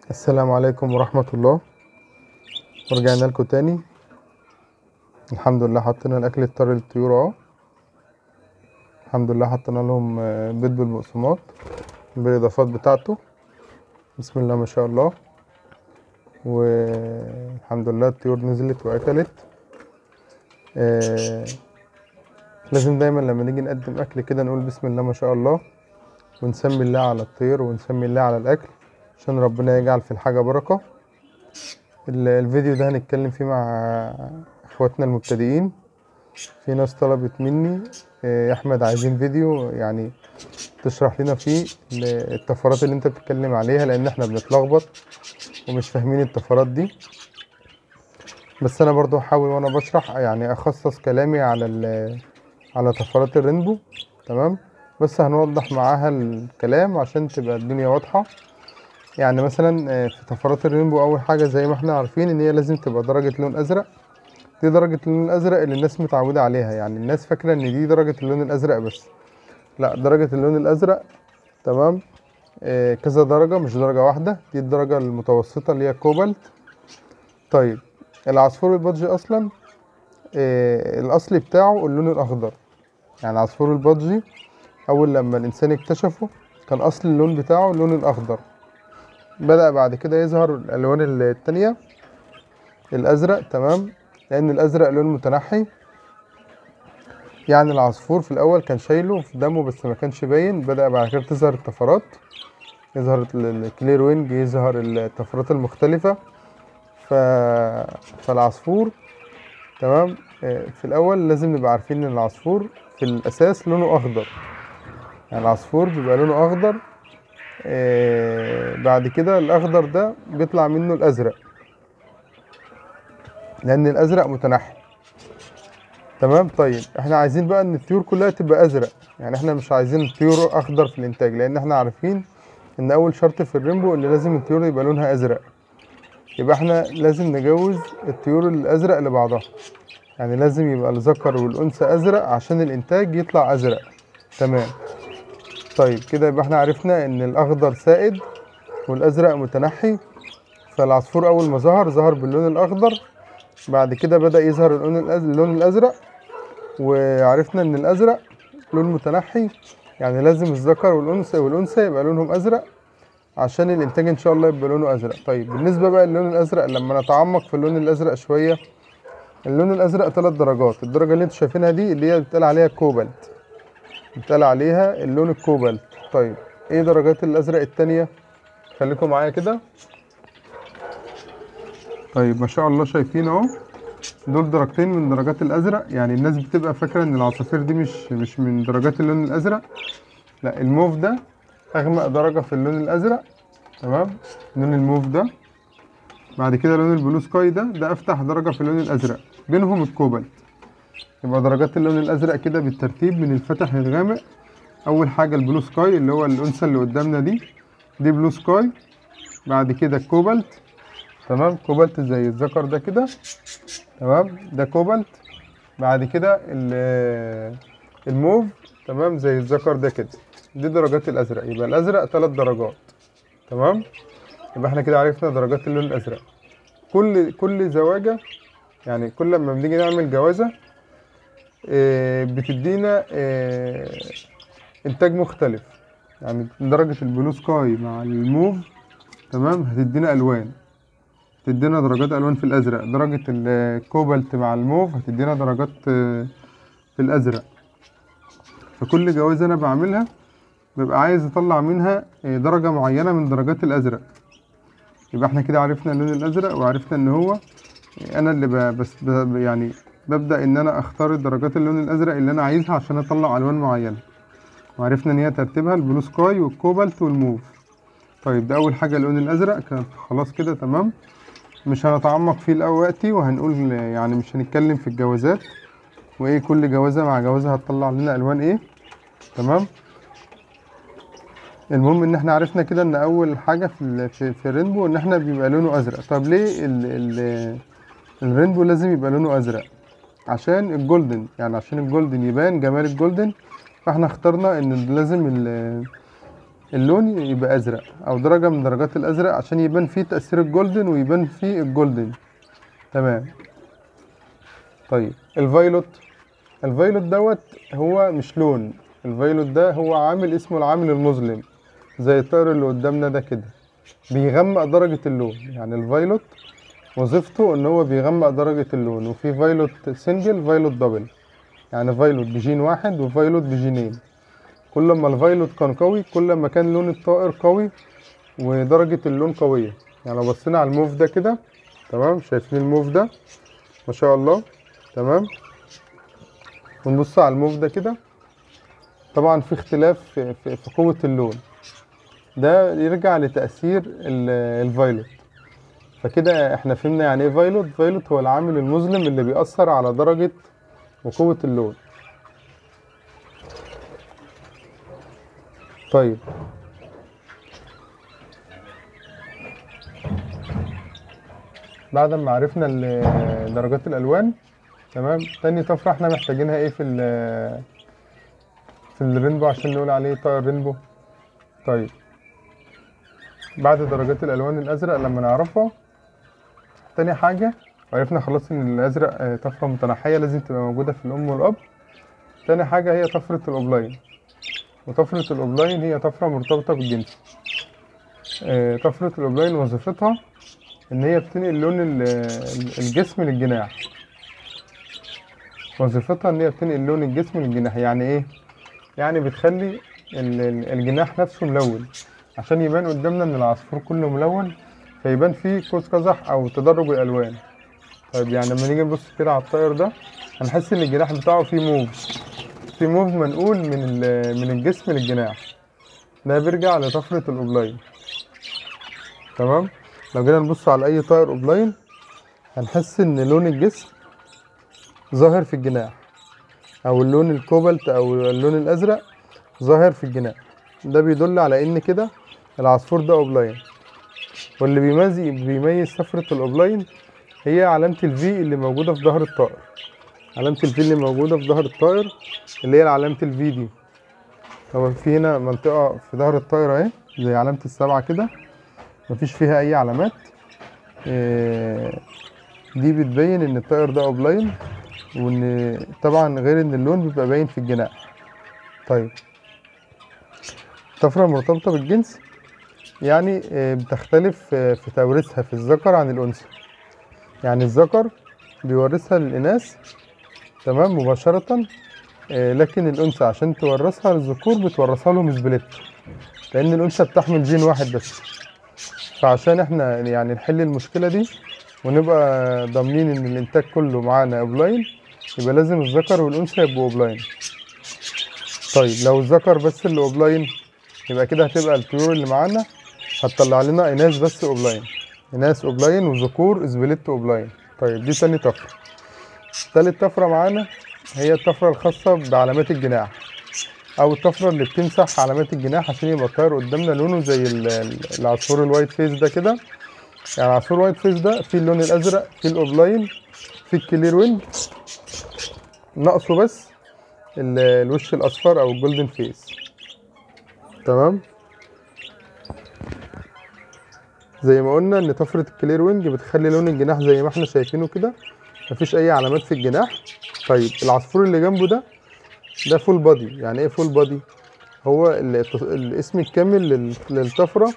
السلام عليكم ورحمة الله ورجعنا لكم تاني الحمد لله حطينا الأكل الطري للطيور اهو الحمد لله حطينا لهم آه، بيض بالبقسماط بالإضافات بتاعته بسم الله ما شاء الله والحمد لله الطيور نزلت وأكلت آه، لازم دايما لما نيجي نقدم أكل كده نقول بسم الله ما شاء الله ونسمي الله على الطير ونسمي الله على الأكل عشان ربنا يجعل في الحاجة بركة ال- الفيديو ده هنتكلم فيه مع اخواتنا المبتدئين في ناس طلبت مني إيه، يا احمد عايزين فيديو يعني تشرح لنا فيه ال- الطفرات اللي انت بتتكلم عليها لان احنا بنتلخبط ومش فاهمين الطفرات دي بس انا برضو هحاول وانا بشرح يعني اخصص كلامي على ال- على طفرات الرينبو تمام بس هنوضح معاها الكلام عشان تبقى الدنيا واضحة يعني مثلا آه، في طفرات الرينبو اول حاجه زي ما احنا عارفين ان هي لازم تبقى درجه لون ازرق دي درجه اللون الازرق اللي الناس متعوده عليها يعني الناس فاكره ان دي درجه اللون الازرق بس لا درجه اللون الازرق تمام آه، كذا درجه مش درجه واحده دي الدرجه المتوسطه اللي هي كوبالت طيب العصفور البادجي اصلا آه، الاصلي بتاعه اللون الاخضر يعني عصفور البادجي اول لما الانسان اكتشفه كان اصل اللون بتاعه اللون الاخضر بدأ بعد كده يظهر الألوان التانية الأزرق تمام لأن الأزرق لون متنحي يعني العصفور في الأول كان شايله في دمه بس ما كانش باين بدأ بعد كده تظهر الطفرات يظهر ال- الكلير وينج يظهر الطفرات المختلفة ف... فالعصفور تمام آه، في الأول لازم نبقى عارفين إن العصفور في الأساس لونه أخضر يعني العصفور بيبقى لونه أخضر آه، بعد كده الاخضر ده بيطلع منه الازرق لان الازرق متنحي تمام طيب احنا عايزين بقى ان الطيور كلها تبقى ازرق يعني احنا مش عايزين طيور اخضر في الانتاج لان احنا عارفين ان اول شرط في الرينبو ان لازم الطيور يبقى لونها ازرق يبقى احنا لازم نجوز الطيور الازرق لبعضها يعني لازم يبقى الذكر والانثى ازرق عشان الانتاج يطلع ازرق تمام طيب كده يبقى احنا عرفنا ان الاخضر سائد والازرق متنحي فالعصفور اول ما ظهر ظهر باللون الاخضر بعد كده بدا يظهر اللون الأز- اللون الازرق وعرفنا ان الازرق لون متنحي يعني لازم الذكر والانثى والانثى يبقى لونهم ازرق عشان الانتاج ان شاء الله يبقى لونه ازرق طيب بالنسبه بقى للون الازرق لما نتعمق في اللون الازرق شويه اللون الازرق ثلاث درجات الدرجه اللي انتوا شايفينها دي اللي هي بيتقال عليها كوبالت بيتقال عليها اللون الكوبالت طيب ايه درجات الازرق التانية خليكم معايا كده طيب ما شاء الله شايفين اهو دول درجتين من درجات الازرق يعني الناس بتبقى فاكره ان العصافير دي مش مش من درجات اللون الازرق لا الموف ده اغمق درجه في اللون الازرق تمام لون الموف ده بعد كده لون البلو سكاي ده ده افتح درجه في اللون الازرق بينهم الكوبالت يبقى درجات اللون الازرق كده بالترتيب من الفاتح للغامق اول حاجه البلو سكاي اللي هو الانثى اللي قدامنا دي دي بلو سكاي بعد كده الكوبالت تمام كوبالت زي الذكر ده كده تمام ده كوبالت بعد كده ال- الموف تمام زي الذكر ده كده دي درجات الازرق يبقى الازرق ثلاث درجات تمام يبقى احنا كده عرفنا درجات اللون الازرق كل كل زواجه يعني كل لما بنيجي نعمل جوازه آه، بتدينا آه، انتاج مختلف يعني درجة البلو سكاي مع الموف تمام هتدينا الوان تدينا درجات الوان في الازرق درجة الكوبالت مع الموف هتدينا درجات آه، في الازرق فكل جوازة انا بعملها ببقى عايز اطلع منها آه، درجة معينة من درجات الازرق يبقى احنا كده عرفنا اللون الازرق وعرفنا ان هو انا اللي ب- بس ب- يعني ببدأ ان انا اختار درجات اللون الازرق اللي انا عايزها عشان اطلع الوان معينة وعرفنا ان هي ترتيبها البلو سكاي والكوبالت والموف طيب ده اول حاجه اللون الازرق كانت خلاص كده تمام مش هنتعمق فيه دلوقتي وهنقول يعني مش هنتكلم في الجوازات وايه كل جوازه مع جوازه هتطلع لنا الوان ايه تمام المهم ان احنا عرفنا كده ان اول حاجه في ال- في, في الرينبو ان احنا بيبقى لونه ازرق طب ليه ال ال الرينبو لازم يبقى لونه ازرق عشان الجولدن يعني عشان الجولدن يبان جمال الجولدن فاحنا اخترنا ان لازم ال- اللون يبقى ازرق او درجه من درجات الازرق عشان يبان فيه تاثير الجولدن ويبان فيه الجولدن تمام طيب الفايلوت الفايلوت دوت هو مش لون الفايلوت ده هو عامل اسمه العامل المظلم زي الطائر اللي قدامنا ده كده بيغمق درجة اللون يعني الفايلوت وظيفته ان هو بيغمق درجة اللون وفي فايلوت سنجل فايلوت دبل يعني فايلوت بجين واحد وفايلوت بجينين كل ما الفايلوت كان قوي كل ما كان لون الطائر قوي ودرجة اللون قوية يعني لو بصينا على الموف ده كده تمام شايفين الموف ده ما شاء الله تمام ونبص على الموف ده كده طبعا في اختلاف في, في, في قوة اللون ده يرجع لتأثير ال- الفايلوت فكده احنا فهمنا يعني ايه فايلوت فايلوت هو العامل المظلم اللي بيأثر على درجة وقوة اللون طيب بعد ما عرفنا ال- درجات الألوان تمام تاني طفرة احنا محتاجينها ايه في ال في الرينبو عشان نقول عليه طائر رينبو طيب بعد درجات الألوان الأزرق لما نعرفها تاني حاجة عرفنا خلاص إن الأزرق آه، طفرة متنحية لازم تبقى موجودة في الأم والأب تاني حاجة هي طفرة الأوبلاين وطفرة الأوبلاين هي طفرة مرتبطة بالجنس آه، طفرة الأوبلاين وظيفتها إن هي بتنقل لون ال- ال- الجسم للجناح وظيفتها إن هي بتنقل لون الجسم للجناح يعني إيه؟ يعني بتخلي ال- ال- الجناح نفسه ملون عشان يبان قدامنا إن العصفور كله ملون فيبان فيه قوس قزح أو تدرج الألوان طيب يعني لما نيجي نبص كده على الطائر ده هنحس إن الجناح بتاعه فيه موف في موف منقول من ال- من الجسم للجناح ده بيرجع لطفرة الأوبلاين تمام لو جينا نبص على أي طائر أوبلاين هنحس إن لون الجسم ظاهر في الجناح أو اللون الكوبالت أو اللون الأزرق ظاهر في الجناح ده بيدل على إن كده العصفور ده أوبلاين واللي بيميز بيميز طفرة الأوبلاين هي علامة الفي اللي موجودة في ظهر الطائر علامة الفي اللي موجودة في ظهر الطائر اللي هي علامة الفي دي هو في هنا منطقة في ظهر الطائر اهي زي علامة السبعة كده مفيش فيها أي علامات إيه، دي بتبين إن الطائر ده أوبلاين وإن طبعا غير إن اللون بيبقى باين في الجناح طيب طفرة مرتبطة بالجنس يعني آه، بتختلف آه، في توريثها في الذكر عن الأنثى يعني الذكر بيورثها للإناث تمام مباشرة آه، لكن الأنثى عشان تورثها للذكور بتورثها لهم سبليت لأن الأنثى بتحمل جين واحد بس فعشان احنا يعني نحل المشكلة دي ونبقى ضامنين إن الإنتاج كله معانا أوبلاين يبقى لازم الذكر والأنثى يبقوا أوبلاين طيب لو الذكر بس اللي أوبلاين يبقى كده هتبقى الطيور اللي معانا هتطلع لنا إناث بس أوبلاين إناث أوبلاين وذكور سبليت أوبلاين طيب دي تاني طفرة تالت طفرة معانا هي الطفرة الخاصة بعلامات الجناح أو الطفرة اللي بتمسح علامات الجناح عشان يبقى الطائر قدامنا لونه زي ال- ال- العصفور الوايت فيس ده كده يعني العصفور الوايت فيس ده فيه اللون الأزرق فيه الأوبلاين فيه الكلير وينج ناقصه بس ال- الوش الأصفر أو الجولدن فيس تمام زي ما قلنا ان طفرة الكلير وينج بتخلي لون الجناح زي ما احنا شايفينه كده مفيش اي علامات في الجناح طيب العصفور اللي جنبه ده ده فول بادي يعني ايه فول بادي هو ال- الت- الاسم الكامل لل- للطفرة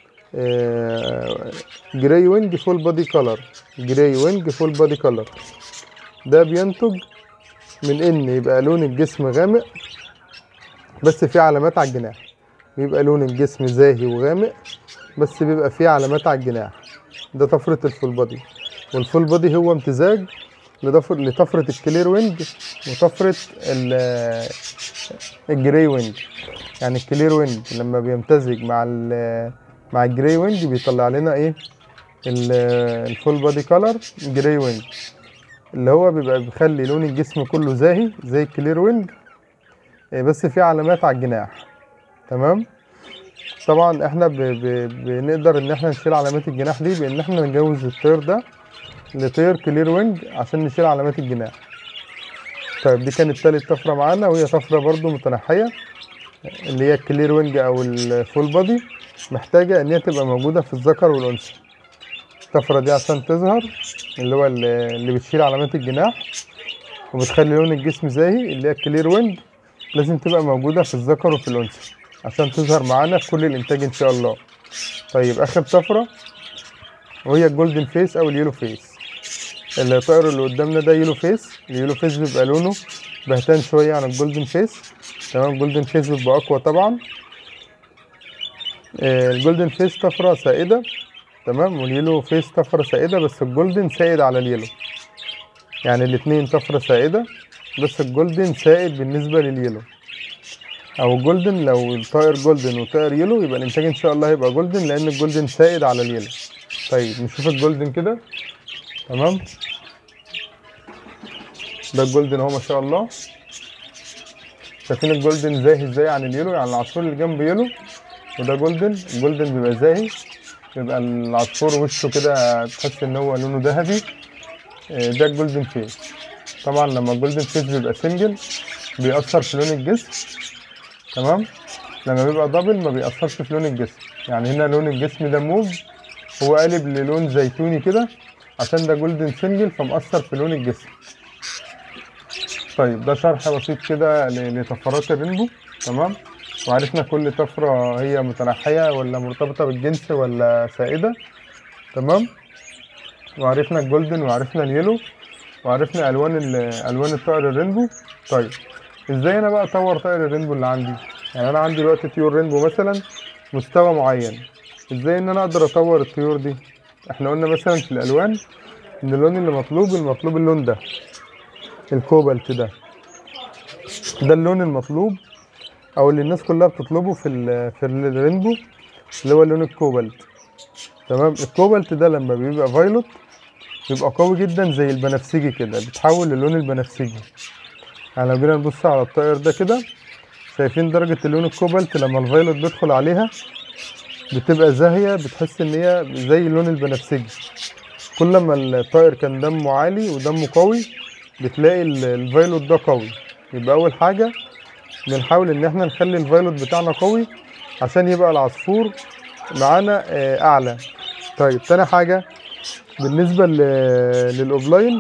جراي وينج فول بادي كولر جراي وينج فول بادي كولر ده بينتج من ان يبقى لون الجسم غامق بس فيه علامات على الجناح بيبقى لون الجسم زاهي وغامق بس بيبقى فيه علامات على الجناح ده طفرة الفول بادي والفول بادي هو امتزاج لطفر لطفرة الكلير وينج وطفرة ال- الجراي وينج يعني الكلير وينج لما بيمتزج مع ال مع الجراي وينج بيطلع لنا ايه ال- الفول بادي كولر جراي وينج اللي هو بيبقى بيخلي لون الجسم كله زاهي زي الكلير وينج إيه بس في علامات على الجناح تمام طبعا احنا ب... ب... بنقدر ان احنا نشيل علامات الجناح دي بان احنا نجوز الطير ده لطير كلير وينج عشان نشيل علامات الجناح طيب دي كانت تالت طفرة معانا وهي طفرة برضو متنحية اللي هي الكلير وينج او الفول بودي محتاجة ان هي تبقى موجودة في الذكر والانثى الطفرة دي عشان تظهر اللي هو اللي اللي بتشيل علامات الجناح وبتخلي لون الجسم زاهي اللي هي الكلير وينج لازم تبقى موجودة في الذكر وفي الانثى عشان تظهر معانا في كل الانتاج ان شاء الله طيب اخر طفرة وهي الجولدن فيس او اليلو فيس الطائر اللي قدامنا ده يلو فيس اليلو فيس بيبقى لونه بهتان شوية عن الجولدن فيس تمام الجولدن فيس بيبقى أقوى طبعا آه، الجولدن فيس طفرة سائدة تمام واليلو فيس طفرة سائدة بس الجولدن سائد على اليلو يعني الاتنين طفرة سائدة بس الجولدن سائد بالنسبة لليلو أو الجولدن لو الطائر جولدن وطائر يلو يبقى الإنتاج إن شاء الله هيبقى جولدن لأن الجولدن سائد على اليلو طيب نشوف الجولدن كده تمام ده الجولدن اهو ما شاء الله شايفين الجولدن زاهي ازاي عن اليلو يعني العصفور اللي جنب يلو وده جولدن الجولدن بيبقى زاهي بيبقى العصفور وشه كده تحس ان هو لونه ذهبي آه، ده الجولدن فيس طبعا لما الجولدن فيس بيبقى سنجل بيأثر في لون الجسم تمام لما بيبقى دبل ما بيأثرش في لون الجسم يعني هنا لون الجسم ده موف هو قالب للون زيتوني كده عشان ده جولدن سنجل فمأثر في لون الجسم طيب ده شرح بسيط كده ل- لطفرات الرينبو تمام وعرفنا كل طفرة هي متنحية ولا مرتبطة بالجنس ولا سائدة تمام وعرفنا الجولدن وعرفنا اليلو وعرفنا ألوان ال- ألوان الطائر الرينبو طيب ازاي انا بقى اطور طائر الرينبو اللي عندي يعني انا عندي دلوقتي طيور رينبو مثلا مستوى معين ازاي ان انا اقدر اطور الطيور دي احنا قلنا مثلا في الالوان ان اللون اللي مطلوب المطلوب اللون ده الكوبالت ده ده اللون المطلوب او اللي الناس كلها بتطلبه في ال في الرينبو اللي هو لون الكوبالت تمام الكوبالت ده لما بيبقى فايلوت بيبقى قوي جدا زي البنفسجي كده بيتحول للون البنفسجي يعني لو جينا نبص على الطائر ده كده شايفين درجة اللون الكوبالت لما الفايلوت بيدخل عليها بتبقى زاهية بتحس ان هي زي اللون البنفسجي كل ما الطائر كان دمه عالي ودمه قوي بتلاقي ال- الفايلوت ده قوي يبقى اول حاجة بنحاول ان احنا نخلي الفايلوت بتاعنا قوي عشان يبقى العصفور معانا آه، اعلى طيب تاني حاجة بالنسبة ل- للاوفلاين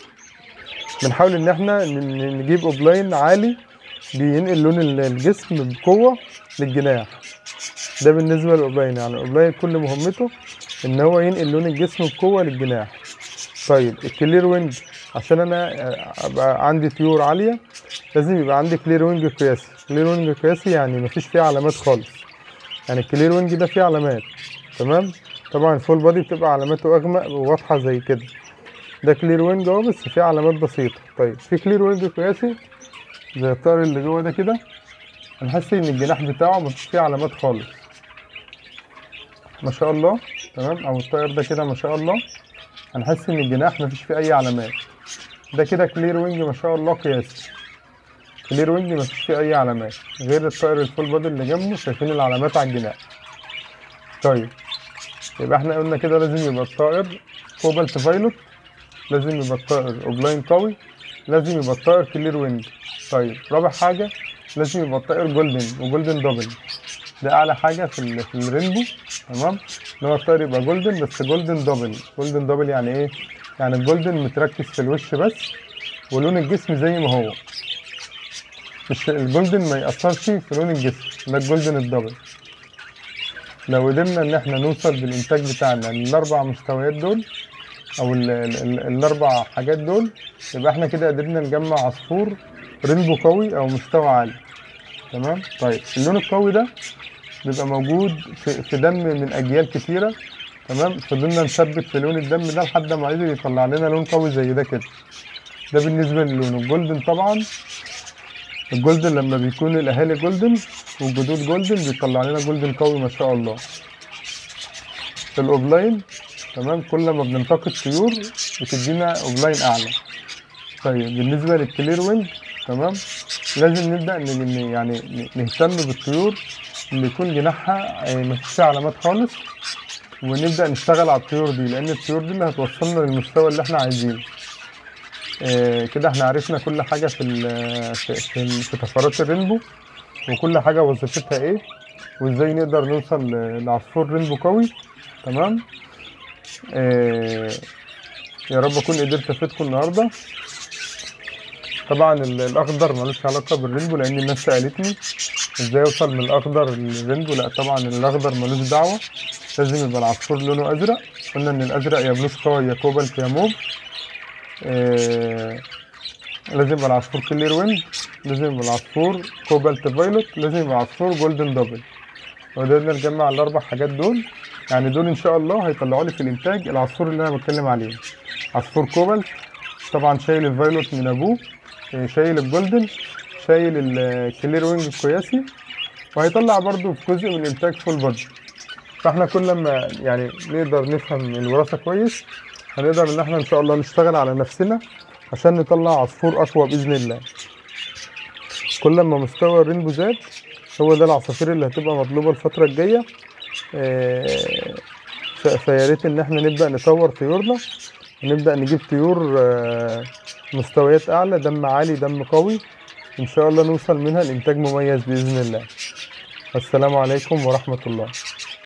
بنحاول ان احنا ن- ن- نجيب اوفلاين عالي بينقل لون ال- الجسم بقوة للجناح ده بالنسبة للاوفلاين يعني الاوفلاين كل مهمته ان هو ينقل لون الجسم بقوة للجناح طيب الكلير وينج عشان انا آه، ابقى عندي طيور عالية لازم يبقى عندي كلير وينج قياسي كلير وينج قياسي يعني مفيش فيه علامات خالص يعني الكلير وينج ده فيه علامات تمام طبعا الفول بادي بتبقى علاماته اغمق وواضحة زي كده ده كلير وينج اهو بس فيه علامات بسيطة طيب في كلير وينج قياسي زي الطائر اللي جوه ده كده هنحس ان الجناح بتاعه مفيش فيه علامات خالص ما شاء الله تمام او الطائر ده كده ما شاء الله هنحس ان الجناح مفيش فيه اي علامات ده كده كلير وينج ما شاء الله قياسي كلير وينج مفيش فيه اي علامات غير الطائر الفول بادي اللي جنبه شايفين العلامات على الجناح طيب يبقى احنا قلنا كده لازم يبقى الطائر كوبالت فايلوت لازم يبقى الطائر اوفلاين قوي لازم يبقى الطائر كلير وينج طيب رابع حاجة لازم يبقى الطائر جولدن وجولدن دبل ده اعلى حاجة في ال- في الرينبو تمام ان هو الطائر يبقى جولدن بس جولدن دبل جولدن دبل يعني ايه يعني الجولدن متركز في الوش بس ولون الجسم زي ما هو مش الجولدن ما يأثرش في لون الجسم ده الجولدن الدبل لو قدرنا ان احنا نوصل بالانتاج بتاعنا للاربع مستويات دول او ال ال ال الاربع حاجات دول يبقى احنا كده قدرنا نجمع عصفور رينبو قوي او مستوى عالي تمام طيب اللون القوي ده بيبقى موجود في, في دم من اجيال كتيره تمام فضلنا نثبت في لون الدم ده لحد ما قدر يطلع لنا لون قوي زي ده كده ده بالنسبه للون الجولدن طبعا الجولدن لما بيكون الاهالي جولدن والجدود جولدن بيطلع لنا جولدن قوي ما شاء الله في الاوفلاين تمام كل ما بننتقي الطيور بتدينا اوفلاين اعلى طيب بالنسبه للكلير وينج تمام لازم نبدا ن- ن- يعني ن- نهتم بالطيور اللي يكون جناحها آه، مفيش فيها علامات خالص ونبدا نشتغل على الطيور دي لان الطيور دي اللي هتوصلنا للمستوى اللي احنا عايزينه آه، كده احنا عرفنا كل حاجه في ال في, في, ال- في طفرات الرينبو وكل حاجة وظيفتها ايه وازاي نقدر نوصل ل- لعصفور رينبو قوي تمام آه يا رب اكون قدرت افيدكم النهارده طبعا ال- الاخضر ملوش علاقه بالرينبو لان الناس سالتني ازاي اوصل من الاخضر للرينبو لا طبعا الاخضر ملوش دعوه لازم يبقى العصفور لونه ازرق قلنا ان الازرق يا بلوش قوي يا كوبالت يا موف آه لازم يبقى العصفور كلير ويند لازم يبقى العصفور كوبالت فايلوت لازم يبقى العصفور جولدن دبل وقدرنا نجمع الاربع حاجات دول يعني دول ان شاء الله هيطلعوا لي في الانتاج العصفور اللي انا بتكلم عليه عصفور كوبالت طبعا شايل الفايلوت من ابوه آه، شايل الجولدن شايل الكلير وينج القياسي وهيطلع برضو في جزء من الانتاج فول بادي فاحنا كل ما يعني نقدر نفهم الوراثه كويس هنقدر ان احنا ان شاء الله نشتغل على نفسنا عشان نطلع عصفور اقوى باذن الله كل ما مستوى الرينبو زاد هو ده العصافير اللي هتبقى مطلوبه الفتره الجايه آه، ف- فيا ريت ان احنا نبدا نطور طيورنا ونبدا نجيب طيور آه، مستويات اعلى دم عالي دم قوي ان شاء الله نوصل منها لانتاج مميز باذن الله السلام عليكم ورحمه الله